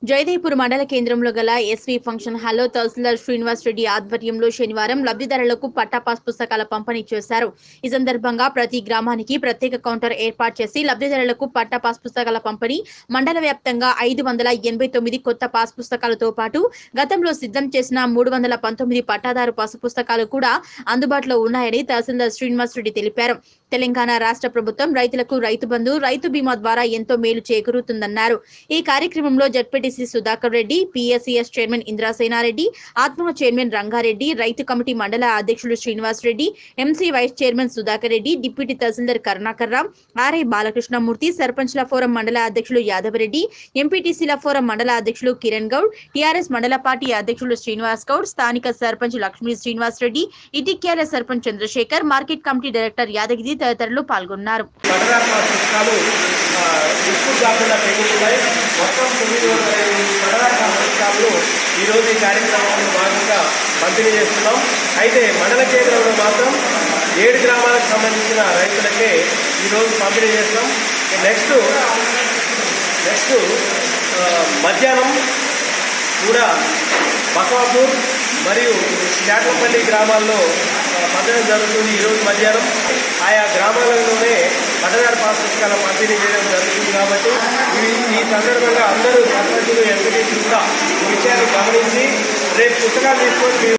జయదేపూర్ మండల కేంద్రంలో గల ఎస్వి ఫంక్షన్ హాల్లో తహసీల్దార్ శ్రీనివాస్ రెడ్డి ఆధ్వర్యంలో శనివారం లబ్ధిదారులకు పట్టా పాస్ పుస్తకాల పంపిణీ చేశారు ఈ సందర్భంగా ప్రతి గ్రామానికి ప్రత్యేక కౌంటర్ ఏర్పాటు చేసి లబ్ధిదారులకు పట్టా పాస్ పుస్తకాల పంపిణీ మండల వ్యాప్తంగా ఐదు వందల ఎనభై తొమ్మిది కొత్త పాస్ పుస్తకాలతో పాటు గతంలో సిద్ధం చేసిన మూడు వందల పంతొమ్మిది పట్టాదారు పాస్ పుస్తకాలు కూడా అందుబాటులో ఉన్నాయని తహసీల్దార్ శ్రీనివాస్ రెడ్డి తెలిపారు తెలంగాణ రాష్ట్ర ప్రభుత్వం రైతులకు రైతు బంధు రైతు బీమా ద్వారా ఎంతో మేలు చేకూరుతుందన్నారు ఈ కార్యక్రమంలో ZPTC Sudhakar Reddy PSCS chairman Indrasena Reddy ఆత్మ చైర్మన్ రంగారెడ్డి రైతు కమిటీ మండల అధ్యక్షులు Srinivas Reddy MC vice chairman Sudhakar Reddy deputy tahsildar Karunakar Rao RI Balakrishnamurthy సర్పంచ్ల ఫోరం మండల అధ్యక్షులు యాదవరెడ్డి ఎంపీటీసీల ఫోరం మండల అధ్యక్షులు కిరణ్ గౌడ్ టీఆర్ఎస్ మండల పార్టీ అధ్యక్షులు శ్రీనివాస్ గౌడ్ స్థానిక sarpanch Lakshmi Srinivas Reddy Itikyala sarpanch Chandrasekhar market committee director Yadagiri తదితరులు పాల్గొన్నారు పట్టణాల పుస్తకాలు ఆ, ఎక్కువ కాకుండా పెండింగ్ ఉన్నాయి మొత్తం తొమ్మిది వందల ఎనిమిది పట్టణాల పుస్తకాలు ఈరోజు ఈ కార్యక్రమంలో భాగంగా పంపిణీ చేస్తున్నాం అయితే మండల కేంద్రంలో మాత్రం ఏడు గ్రామాలకు సంబంధించిన రైతులకే ఈరోజు పంపిణీ చేస్తాం నెక్స్ట్ నెక్స్ట్ ఆ, మధ్యాహ్నం కూడా బసవాపూర్ మరియు శాఖపల్లి గ్రామాల్లో ఆ, పంచడం జరుగుతుంది ఈరోజు మధ్యాహ్నం ఆయా గ్రామాలలోనే పట్టదారు పాస్ పుస్తకాల పంపిణీ చేయడం జరుగుతుంది కాబట్టి ఈ ఈ సందర్భంగా అందరూ సర్పంచులు ఎంపీటీసీలు కూడా ఈ విషయాన్ని గమనించి రేపు పుస్తకాలు తీసుకొని మీ